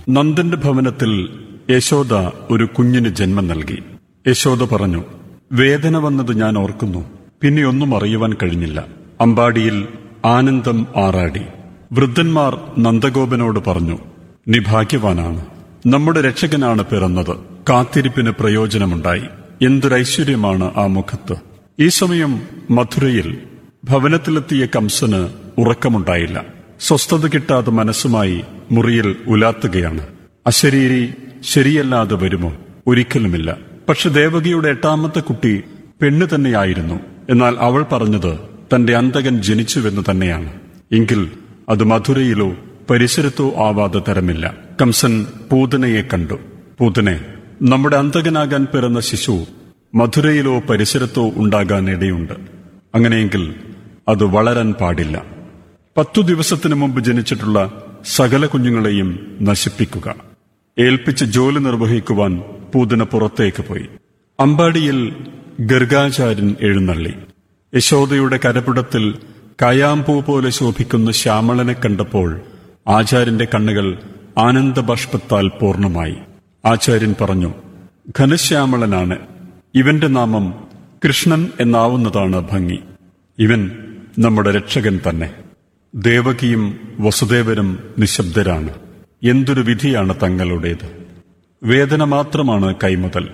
നന്ദന്റെ ഭവനത്തിൽ യശോദ ഒരു കുഞ്ഞിന് ജന്മം നൽകി യശോദ പറഞ്ഞു വേദന വന്നത് ഞാൻ ഓർക്കുന്നു പിന്നെ ഒന്നും അറിയുവാൻ കഴിഞ്ഞില്ല അമ്പാടിയിൽ ആനന്ദം ആറാടി വൃദ്ധന്മാർ നന്ദഗോപനോട് പറഞ്ഞു നീ ഭാഗ്യവാനാണ് നമ്മുടെ രക്ഷകനാണ് പിറന്നത് കാത്തിരിപ്പിന് പ്രയോജനമുണ്ടായി എന്തൊരൈശ്വര്യമാണ് ആ മുഖത്ത് ഈ സമയം മധുരയിൽ ഭവനത്തിലെത്തിയ കംസന് ഉറക്കമുണ്ടായില്ല സ്വസ്ഥത കിട്ടാതെ മനസ്സുമായി മുറിയിൽ ഉലാത്തുകയാണ് അശരീരി ശരിയല്ലാതെ വരുമോ ഒരിക്കലുമില്ല പക്ഷെ ദേവകിയുടെ എട്ടാമത്തെ കുട്ടി പെണ്ണ് തന്നെയായിരുന്നു എന്നാൽ അവൾ പറഞ്ഞത് തന്റെ അന്തകൻ ജനിച്ചുവെന്ന് തന്നെയാണ് എങ്കിൽ അത് മധുരയിലോ പരിസരത്തോ ആവാതെ തരമില്ല കംസൻ പൂതനയെ കണ്ടു പൂതനെ നമ്മുടെ അന്തകനാകാൻ പിറന്ന ശിശു മധുരയിലോ പരിസരത്തോ ഉണ്ടാകാൻ ഇടയുണ്ട് അങ്ങനെയെങ്കിൽ അത് വളരാൻ പാടില്ല പത്തു ദിവസത്തിനു മുമ്പ് ജനിച്ചിട്ടുള്ള സകല കുഞ്ഞുങ്ങളെയും നശിപ്പിക്കുക ഏൽപ്പിച്ച് ജോലി നിർവഹിക്കുവാൻ പൂതന പുറത്തേക്ക് പോയി അമ്പാടിയിൽ ഗർഗാചാര്യൻ എഴുന്നള്ളി യശോദയുടെ കരപിടത്തിൽ കയാമ്പൂ പോലെ ശോഭിക്കുന്ന ശ്യാമളനെ കണ്ടപ്പോൾ ആചാര്യന്റെ കണ്ണുകൾ ആനന്ദബാഷ്പത്താൽ പൂർണ്ണമായി ആചാര്യൻ പറഞ്ഞു ഘനശ്യാമളനാണ് ഇവന്റെ നാമം കൃഷ്ണൻ എന്നാവുന്നതാണ് ഭംഗി ഇവൻ നമ്മുടെ രക്ഷകൻ തന്നെ ദേവകിയും വസുദേവരും നിശബ്ദരാണ് എന്തൊരു വിധിയാണ് തങ്ങളുടേത് വേദന മാത്രമാണ് കൈമുതൽ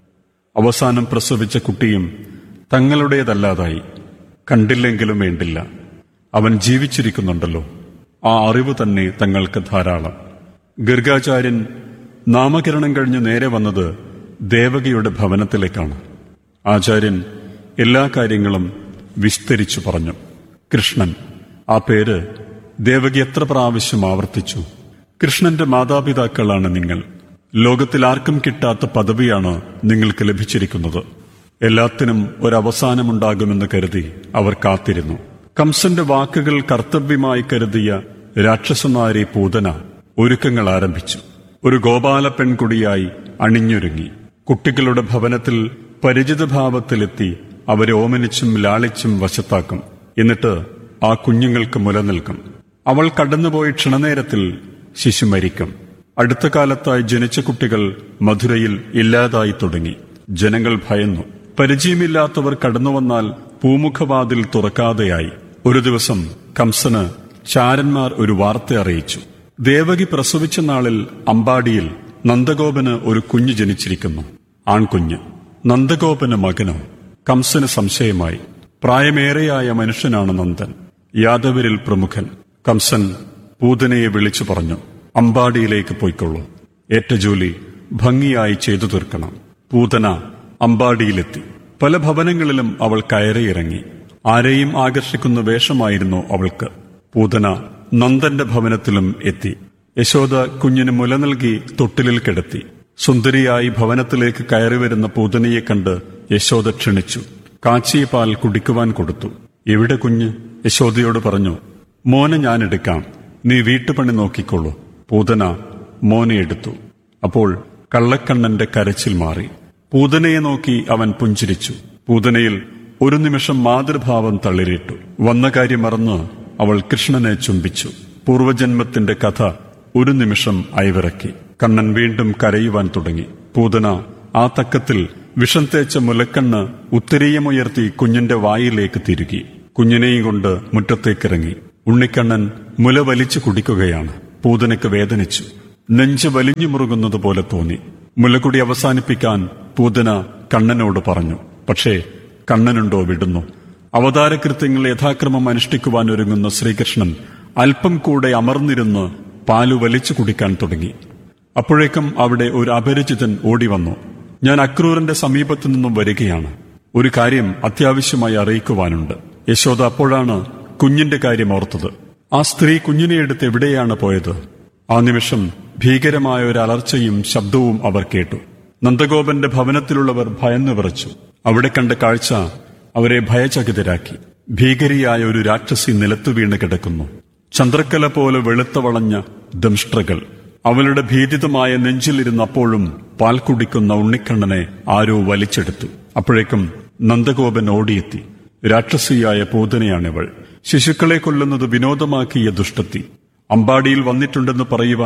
അവസാനം പ്രസവിച്ച കുട്ടിയും തങ്ങളുടേതല്ലാതായി കണ്ടില്ലെങ്കിലും വേണ്ടില്ല അവൻ ജീവിച്ചിരിക്കുന്നുണ്ടല്ലോ ആ അറിവ് തന്നെ തങ്ങൾക്ക് ധാരാളം ഗർഗാചാര്യൻ നാമകരണം കഴിഞ്ഞ് നേരെ വന്നത് ദേവകിയുടെ ഭവനത്തിലേക്കാണ് ആചാര്യൻ എല്ലാ കാര്യങ്ങളും വിസ്തരിച്ചു പറഞ്ഞു കൃഷ്ണൻ ആ പേര് ദേവകി എത്ര പ്രാവശ്യം ആവർത്തിച്ചു കൃഷ്ണന്റെ മാതാപിതാക്കളാണ് നിങ്ങൾ ലോകത്തിൽ ആർക്കും കിട്ടാത്ത പദവിയാണ് നിങ്ങൾക്ക് ലഭിച്ചിരിക്കുന്നത് എല്ലാത്തിനും ഒരവസാനമുണ്ടാകുമെന്ന് കരുതി അവർ കാത്തിരുന്നു കംസന്റെ വാക്കുകൾ കർത്തവ്യമായി കരുതിയ രാക്ഷസനാരി പൂതന ഒരുക്കങ്ങൾ ആരംഭിച്ചു ഒരു ഗോപാല പെൺകുടിയായി അണിഞ്ഞൊരുങ്ങി കുട്ടികളുടെ ഭവനത്തിൽ പരിചിതഭാവത്തിലെത്തി അവരെ ഓമനിച്ചും ലാളിച്ചും വശത്താക്കും എന്നിട്ട് ആ കുഞ്ഞുങ്ങൾക്ക് മുല നിൽക്കും അവൾ കടന്നുപോയി ക്ഷണനേരത്തിൽ ശിശു മരിക്കും അടുത്ത കാലത്തായി ജനിച്ച കുട്ടികൾ മധുരയിൽ ഇല്ലാതായി തുടങ്ങി ജനങ്ങൾ ഭയന്നു പരിചയമില്ലാത്തവർ കടന്നുവന്നാൽ പൂമുഖവാതിൽ തുറക്കാതെയായി ഒരു ദിവസം കംസന് ചാരന്മാർ ഒരു വാർത്ത അറിയിച്ചു ദേവകി പ്രസവിച്ച നാളിൽ അമ്പാടിയിൽ നന്ദഗോപന് ഒരു കുഞ്ഞ് ജനിച്ചിരിക്കുന്നു ആൺകുഞ്ഞ് നന്ദഗോപന് മകനോ കംസന് സംശയമായി പ്രായമേറെയായ മനുഷ്യനാണ് നന്ദൻ യാദവരിൽ പ്രമുഖൻ കംസൻ പൂതനയെ വിളിച്ചു പറഞ്ഞു അമ്പാടിയിലേക്ക് പോയിക്കൊള്ളൂ ഏറ്റ ജോലി ഭംഗിയായി ചെയ്തു തീർക്കണം പൂതന അമ്പാടിയിലെത്തി പല ഭവനങ്ങളിലും അവൾ കയറിയിറങ്ങി ആരെയും ആകർഷിക്കുന്ന വേഷമായിരുന്നു അവൾക്ക് പൂതന നന്ദന്റെ ഭവനത്തിലും എത്തി യശോദ കുഞ്ഞിന് മുല നൽകി തൊട്ടിലിൽ കിടത്തി സുന്ദരിയായി ഭവനത്തിലേക്ക് കയറി വരുന്ന പൂതനയെ കണ്ട് യശോദ ക്ഷണിച്ചു കാച്ചിയ പാൽ കുടിക്കുവാൻ കൊടുത്തു എവിടെ കുഞ്ഞ് യശോദയോട് പറഞ്ഞു മോനെ ഞാൻ എടുക്കാം നീ വീട്ടുപണി നോക്കിക്കൊള്ളൂ പൂതന മോനെ എടുത്തു അപ്പോൾ കള്ളക്കണ്ണന്റെ കരച്ചിൽ മാറി പൂതനയെ നോക്കി അവൻ പുഞ്ചിരിച്ചു പൂതനയിൽ ഒരു നിമിഷം മാതൃഭാവം തള്ളിരിട്ടു വന്ന കാര്യം മറന്ന് അവൾ കൃഷ്ണനെ ചുംബിച്ചു പൂർവജന്മത്തിന്റെ കഥ ഒരു നിമിഷം അയവിറക്കി കണ്ണൻ വീണ്ടും കരയുവാൻ തുടങ്ങി പൂതന ആ തക്കത്തിൽ വിഷം തേച്ച മുലക്കണ്ണ് ഉത്തരീയമുയർത്തി കുഞ്ഞിന്റെ വായിലേക്ക് തിരുകി കുഞ്ഞിനെയും കൊണ്ട് മുറ്റത്തേക്കിറങ്ങി ഉണ്ണിക്കണ്ണൻ മുല വലിച്ചു കുടിക്കുകയാണ് പൂതനയ്ക്ക് വേദനിച്ചു നെഞ്ച് വലിഞ്ഞു മുറുകുന്നത് പോലെ തോന്നി മുലക്കുടി അവസാനിപ്പിക്കാൻ പൂതന കണ്ണനോട് പറഞ്ഞു പക്ഷേ കണ്ണനുണ്ടോ വിടുന്നു അവതാരകൃത്യങ്ങൾ യഥാക്രമം അനുഷ്ഠിക്കുവാൻ ഒരുങ്ങുന്ന ശ്രീകൃഷ്ണൻ അല്പം കൂടെ അമർന്നിരുന്ന് പാലു വലിച്ചു കുടിക്കാൻ തുടങ്ങി അപ്പോഴേക്കും അവിടെ ഒരു അപരിചിതൻ ഓടി വന്നു ഞാൻ അക്രൂരന്റെ സമീപത്തു നിന്നും വരികയാണ് ഒരു കാര്യം അത്യാവശ്യമായി അറിയിക്കുവാനുണ്ട് യശോദ അപ്പോഴാണ് കുഞ്ഞിന്റെ കാര്യം ഓർത്തത് ആ സ്ത്രീ കുഞ്ഞിനെ എടുത്ത് എവിടെയാണ് പോയത് ആ നിമിഷം ഭീകരമായ ഒരു അലർച്ചയും ശബ്ദവും അവർ കേട്ടു നന്ദഗോപന്റെ ഭവനത്തിലുള്ളവർ ഭയന്നു വിറച്ചു അവിടെ കണ്ട കാഴ്ച അവരെ ഭയചകിതരാക്കി ഭീകരിയായ ഒരു രാക്ഷസി നിലത്തു വീണ് കിടക്കുന്നു ചന്ദ്രക്കല പോലെ വെളുത്ത വളഞ്ഞ ദംഷ്ട്രകൾ അവളുടെ ഭീതിതമായ നെഞ്ചിലിരുന്നപ്പോഴും പാൽ കുടിക്കുന്ന ഉണ്ണിക്കണ്ണനെ ആരോ വലിച്ചെടുത്തു അപ്പോഴേക്കും നന്ദഗോപൻ ഓടിയെത്തി രാക്ഷസിയായ പൂതനയാണിവൾ ശിശുക്കളെ കൊല്ലുന്നത് വിനോദമാക്കിയ ദുഷ്ടത്തി അമ്പാടിയിൽ വന്നിട്ടുണ്ടെന്ന് പറയുവാൻ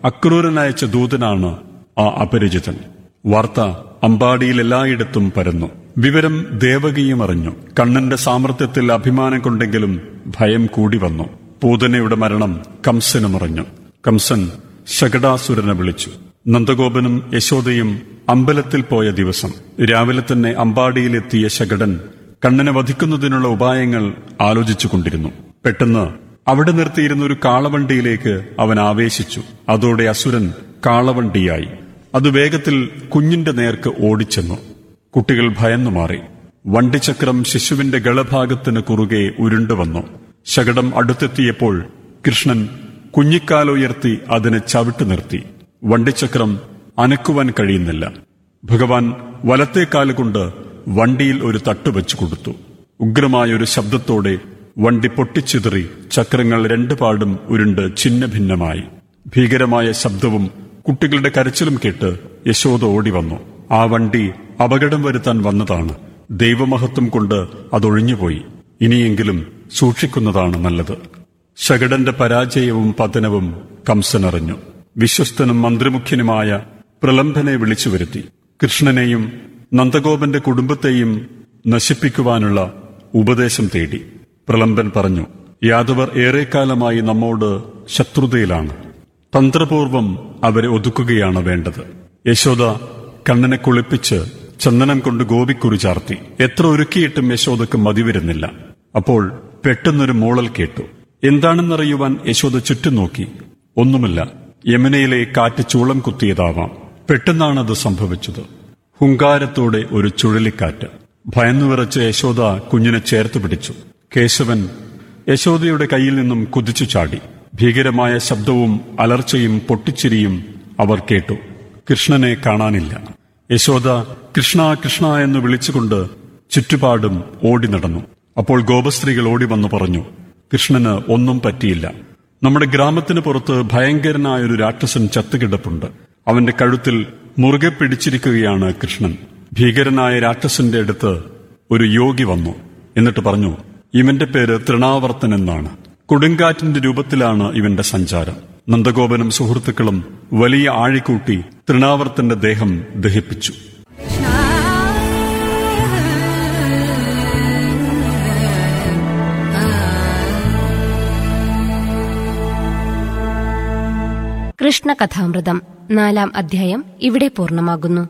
അക്രൂരനയച്ച ദൂതനാണ് ആ അപരിചിതൻ വാർത്ത അമ്പാടിയിൽ എല്ലായിടത്തും പരന്നു വിവരം ദേവകിയും അറിഞ്ഞു കണ്ണന്റെ സാമർത്ഥ്യത്തിൽ അഭിമാനം കൊണ്ടെങ്കിലും ഭയം കൂടി വന്നു പൂതനയുടെ മരണം കംസനും അറിഞ്ഞു കംസൻ ശകടാസുരനെ വിളിച്ചു നന്ദഗോപനും യശോദയും അമ്പലത്തിൽ പോയ ദിവസം രാവിലെ തന്നെ അമ്പാടിയിലെത്തിയ ശകടൻ കണ്ണനെ വധിക്കുന്നതിനുള്ള ഉപായങ്ങൾ ആലോചിച്ചുകൊണ്ടിരുന്നു പെട്ടെന്ന് അവിടെ നിർത്തിയിരുന്ന ഒരു കാളവണ്ടിയിലേക്ക് അവൻ ആവേശിച്ചു അതോടെ അസുരൻ കാളവണ്ടിയായി അത് വേഗത്തിൽ കുഞ്ഞിന്റെ നേർക്ക് ഓടിച്ചെന്നു കുട്ടികൾ ഭയന്നു മാറി വണ്ടിച്ചക്രം ശിശുവിന്റെ ഗളഭാഗത്തിന് കുറുകെ ഉരുണ്ടുവന്നു ശകടം അടുത്തെത്തിയപ്പോൾ കൃഷ്ണൻ കുഞ്ഞിക്കാലുയർത്തി അതിനെ ചവിട്ടു നിർത്തി വണ്ടിച്ചക്രം അനക്കുവാൻ കഴിയുന്നില്ല ഭഗവാൻ വലത്തെ കാലുകൊണ്ട് വണ്ടിയിൽ ഒരു തട്ട് വെച്ചു കൊടുത്തു ഉഗ്രമായ ഒരു ശബ്ദത്തോടെ വണ്ടി പൊട്ടിച്ചിതറി ചക്രങ്ങൾ രണ്ടു പാടും ഉരുണ്ട് ഛിന്ന ഭിന്നമായി ഭീകരമായ ശബ്ദവും കുട്ടികളുടെ കരച്ചിലും കേട്ട് യശോദ ഓടി വന്നു ആ വണ്ടി അപകടം വരുത്താൻ വന്നതാണ് ദൈവമഹത്വം കൊണ്ട് അതൊഴിഞ്ഞുപോയി ഇനിയെങ്കിലും സൂക്ഷിക്കുന്നതാണ് നല്ലത് ശകടന്റെ പരാജയവും പതനവും കംസനറിഞ്ഞു വിശ്വസ്തനും മന്ത്രിമുഖ്യനുമായ പ്രലംബനെ വിളിച്ചു വരുത്തി കൃഷ്ണനെയും നന്ദഗോപന്റെ കുടുംബത്തെയും നശിപ്പിക്കുവാനുള്ള ഉപദേശം തേടി പ്രലംബൻ പറഞ്ഞു യാദവർ ഏറെക്കാലമായി നമ്മോട് ശത്രുതയിലാണ് തന്ത്രപൂർവം അവരെ ഒതുക്കുകയാണ് വേണ്ടത് യശോദ കണ്ണനെ കുളിപ്പിച്ച് ചന്ദനം കൊണ്ട് ഗോപിക്കുറി ചാർത്തി എത്ര ഒരുക്കിയിട്ടും യശോദക്ക് മതിവരുന്നില്ല അപ്പോൾ പെട്ടെന്നൊരു മൂളൽ കേട്ടു എന്താണെന്നറിയുവാൻ യശോദ ചുറ്റും നോക്കി ഒന്നുമില്ല യമുനയിലെ കാറ്റ് ചൂളം കുത്തിയതാവാം പെട്ടെന്നാണത് സംഭവിച്ചത് ഹുങ്കാരത്തോടെ ഒരു ചുഴലിക്കാറ്റ് ഭയന്നുവിറച്ച യശോദ കുഞ്ഞിനെ ചേർത്ത് പിടിച്ചു കേശവൻ യശോദയുടെ കയ്യിൽ നിന്നും കുതിച്ചു ചാടി ഭീകരമായ ശബ്ദവും അലർച്ചയും പൊട്ടിച്ചിരിയും അവർ കേട്ടു കൃഷ്ണനെ കാണാനില്ല യശോദ കൃഷ്ണ കൃഷ്ണ എന്ന് വിളിച്ചുകൊണ്ട് ചുറ്റുപാടും ഓടി നടന്നു അപ്പോൾ ഗോപസ്ത്രീകൾ ഓടി വന്നു പറഞ്ഞു കൃഷ്ണന് ഒന്നും പറ്റിയില്ല നമ്മുടെ ഗ്രാമത്തിന് പുറത്ത് ഭയങ്കരനായ ഒരു രാക്ഷസൻ ചത്തുകിടപ്പുണ്ട് അവന്റെ കഴുത്തിൽ മുറുകെ പിടിച്ചിരിക്കുകയാണ് കൃഷ്ണൻ ഭീകരനായ രാക്ഷസന്റെ അടുത്ത് ഒരു യോഗി വന്നു എന്നിട്ട് പറഞ്ഞു ഇവന്റെ പേര് തൃണാവർത്തൻ എന്നാണ് കൊടുങ്കാറ്റിന്റെ രൂപത്തിലാണ് ഇവന്റെ സഞ്ചാരം നന്ദഗോപനും സുഹൃത്തുക്കളും വലിയ ആഴിക്കൂട്ടി തൃണാവർത്തന്റെ ദേഹം ദഹിപ്പിച്ചു കൃഷ്ണകഥാമൃതം നാലാം അധ്യായം ഇവിടെ പൂർണ്ണമാകുന്നു